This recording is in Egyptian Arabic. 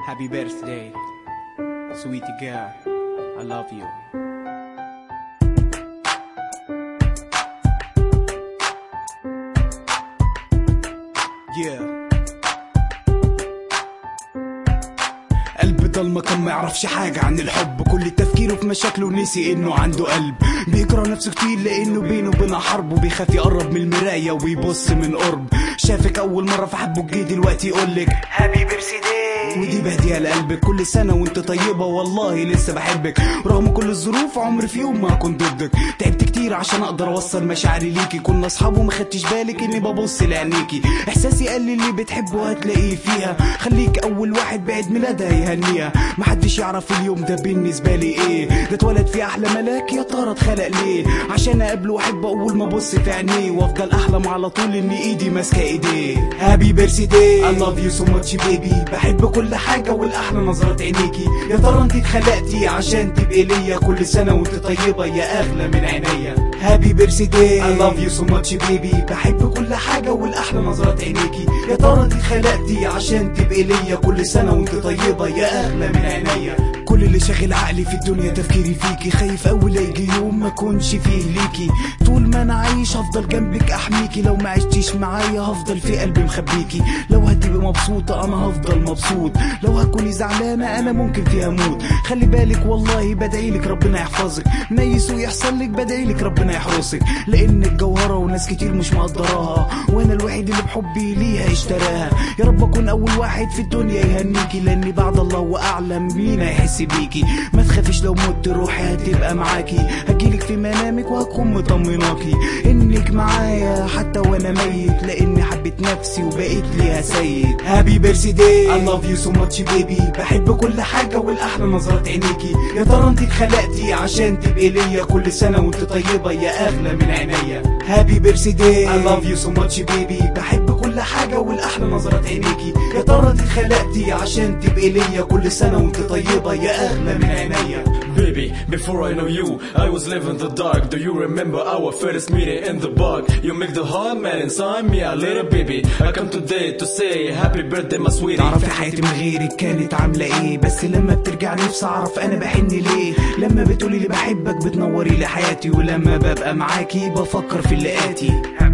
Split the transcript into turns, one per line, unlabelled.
Happy birthday, sweetie girl. I love you. Yeah. قلب ضلمة كان ما يعرفش حاجة عن الحب كل تفكيره في مشاكله نسي انه عنده قلب بيكره نفسه كتير لانه بينه وبينها حرب وبيخاف يقرب من المراية ويبص من قرب شافك اول مرة فحبه جه دلوقتي يقولك هابي بيرثداي ودي بهدية لقلبك كل سنة وانت طيبة والله لسه بحبك رغم كل الظروف عمري في يوم ما كنت ضدك تعبت كتير عشان اقدر اوصل مشاعري ليكي كنا اصحاب وما خدتش بالك اني ببص لعينيكي احساسي قال لي اللي بتحبه هتلاقيه فيها خليك اول واحد بعد ميلادها يهنيها محدش يعرف اليوم ده بالنسبة لي ايه ده اتولد في احلى ملاك يا ترى اتخلق ليه عشان اقابله واحب اول ما ابص في عينيه وافضل احلم على طول ان ايدي ماسكه ايديه هابي بيرثداي I love you so much baby بحب كل حاجة والاحلى نظرات عينيكي يا ترى انت اتخلقتي عشان تبقي ليا كل سنة وانت طيبة يا اغلى من عينيا هابي بيرثداي I love you so much baby بحب كل حاجة والاحلى نظرات عينيكي يا ترى انت اتخلقتي عشان تبقي ليا كل سنة وانت طيبة يا اغلى من عينيا كل اللي شاغل عقلي في الدنيا تفكيري فيكي خايف اول يجي يوم ما كونش فيه ليكي طول ما انا عايش هفضل جنبك احميكي لو ما عشتيش معايا هفضل في قلبي مخبيكي لو هتبقي مبسوطة انا هفضل مبسوط لو هتكوني زعلانة انا ممكن فيها اموت خلي بالك والله بدعيلك ربنا يحفظك ما يسوء يحصل لك بدعيلك ربنا يحرسك لانك جوهرة وناس كتير مش مقدراها وانا الوحيد اللي بحبي ليها اشتراها يا رب اكون اول واحد في الدنيا يهنيكي لاني بعد الله واعلم مين هيحس بيكي ما تخافيش لو مت روحي هتبقى معاكي هجيلك في منامك وهكون مطمناكي انك معايا حتى وانا ميت لاني حبيت نفسي وبقيت ليها سيد هابي بيرثداي I love you so much baby بحب كل حاجة والاحلى نظرات عينيكي يا ترى انت اتخلقتي عشان تبقي ليا كل سنة وانت طيبة يا اغلى من عينيا هابي بيرثداي I love you so much baby بحب كل حاجة والاحلى نظرات عينيكي يا ترى انت اتخلقتي عشان تبقي ليا كل سنة وانت طيبة يا اغلى من عينيا
Baby, before I know you, I was living the dark. Do you remember our first meeting in the park? You make the heart man inside me a little baby. I come today to say happy birthday, my sweetie.
تعرفي حياتي من غيرك كانت عاملة ايه بس لما بترجع نفسي اعرف انا بحن ليه لما بتقولي لي بحبك بتنوري لي حياتي ولما ببقى معاكي بفكر في اللي آتي